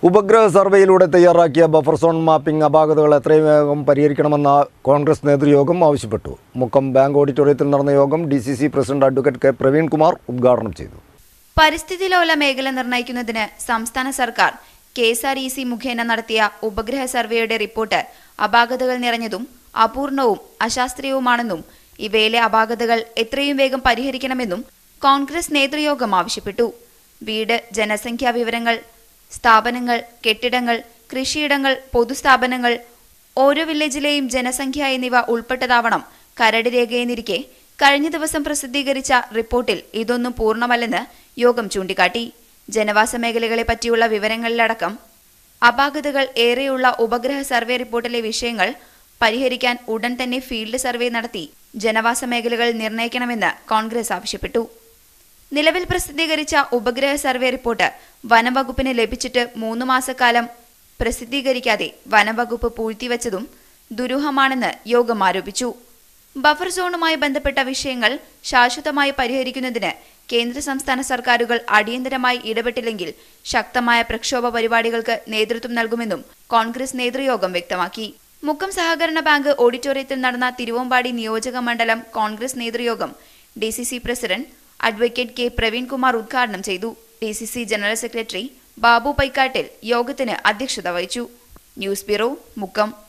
ഉപഗ്രഹ സർവേയിലൂടെ തയ്യാറാക്കിയ buffer zone mapping അപാകതകൾ എത്രയും വേഗം പരിഹരിക്കണമെന്ന കോൺഗ്രസ് നേതൃയോഗം ആവശ്യപ്പെട്ടു മുക്കം ബാങ്ക് ഓഡിറ്റോറിയത്തിൽ നടന്ന യോഗം D C C president advocate K Praveen Kumar ഉദ്ഘാടനം ചെയ്തു പരിസ്ഥിതി ലോല മേഖല നിർണ്ണയിക്കുന്നതിന് സംസ്ഥാന സർക്കാർ K S R E C മുഖേന നടത്തിയ ഉപഗ്രഹ സർവേയുടെ റിപ്പോർട്ട് അപാകതകൾ നിറഞ്ഞതും അപൂർണവും അശാസ്ത്രീയവുമാണെന്നും ഇവയിലെ അപാകതകൾ എത്രയും വേഗം പരിഹരിക്കണമെന്നും കോൺഗ്രസ് നേതൃയോഗം ആവശ്യപ്പെട്ടു വീട് ജനസംഖ്യാ വിവരങ്ങൾ സ്ഥാപനങ്ങൾ കെട്ടിടങ്ങൾ കൃഷിയിടങ്ങൾ പൊതുസ്ഥാപനങ്ങൾ ഓരോ വില്ലേജിലെയും ജനസംഖ്യ എന്നിവ ഉൾപ്പെട്ടതാവണം കരട് രേഖയെന്നിരിക്കെ കഴിഞ്ഞ ദിവസം പ്രസിദ്ധീകരിച്ച റിപ്പോർട്ടിൽ ഇതൊന്നും പൂർണ്ണമല്ലെന്ന് യോഗം ചൂണ്ടിക്കാട്ടി ജനവാസ മേഖലകളെ പറ്റിയുള്ള വിവരങ്ങളിലടക്കം അപാകതകൾ ഏറെയുള്ള ഉപഗ്രഹ സർവേ റിപ്പോർട്ടിലെ വിഷയങ്ങൾ പരിഹരിക്കാൻ ഉടൻ തന്നെ ഫീൽഡ് സർവേ നടത്തി ജനവാസ മേഖലകൾ നിർണ്ണയിക്കണമെന്ന് കോൺഗ്രസ് ആവശ്യപ്പെട്ടു നിലവിൽ പ്രസിദ്ധീകരിച്ച ഉപഗ്രഹ സർവേ റിപ്പോർട്ട് വനംവകുപ്പിന് ലഭിച്ചിട്ട് മൂന്ന് മാസക്കാലം പ്രസിദ്ധീകരിക്കാതെ വനംവകുപ്പ് പൂഴ്ത്തിവെച്ചതും ദുരൂഹമാണെന്ന് യോഗം ആരോപിച്ചു ബഫർ സോണുമായി ബന്ധപ്പെട്ട വിഷയങ്ങൾ ശാശ്വതമായി പരിഹരിക്കുന്നതിന് കേന്ദ്ര സംസ്ഥാന സർക്കാരുകൾ അടിയന്തരമായി ഇടപെട്ടില്ലെങ്കിൽ ശക്തമായ പ്രക്ഷോഭ പരിപാടികൾക്ക് നേതൃത്വം നൽകുമെന്നും കോൺഗ്രസ് നേതൃയോഗം വ്യക്തമാക്കി മുക്കം സഹകരണ ബാങ്ക് ഓഡിറ്റോറിയത്തിൽ നടന്ന തിരുവമ്പാടി നിയോജക മണ്ഡലം കോൺഗ്രസ് നേതൃയോഗം D C C president advocate K Praveen Kumar ഉദ്ഘാടനം ചെയ്തു D C C general secretary Babu Paikkattil യോഗത്തിന് അധ്യക്ഷത വഹിച്ചു ന്യൂസ് ബ്യൂറോ മുക്കം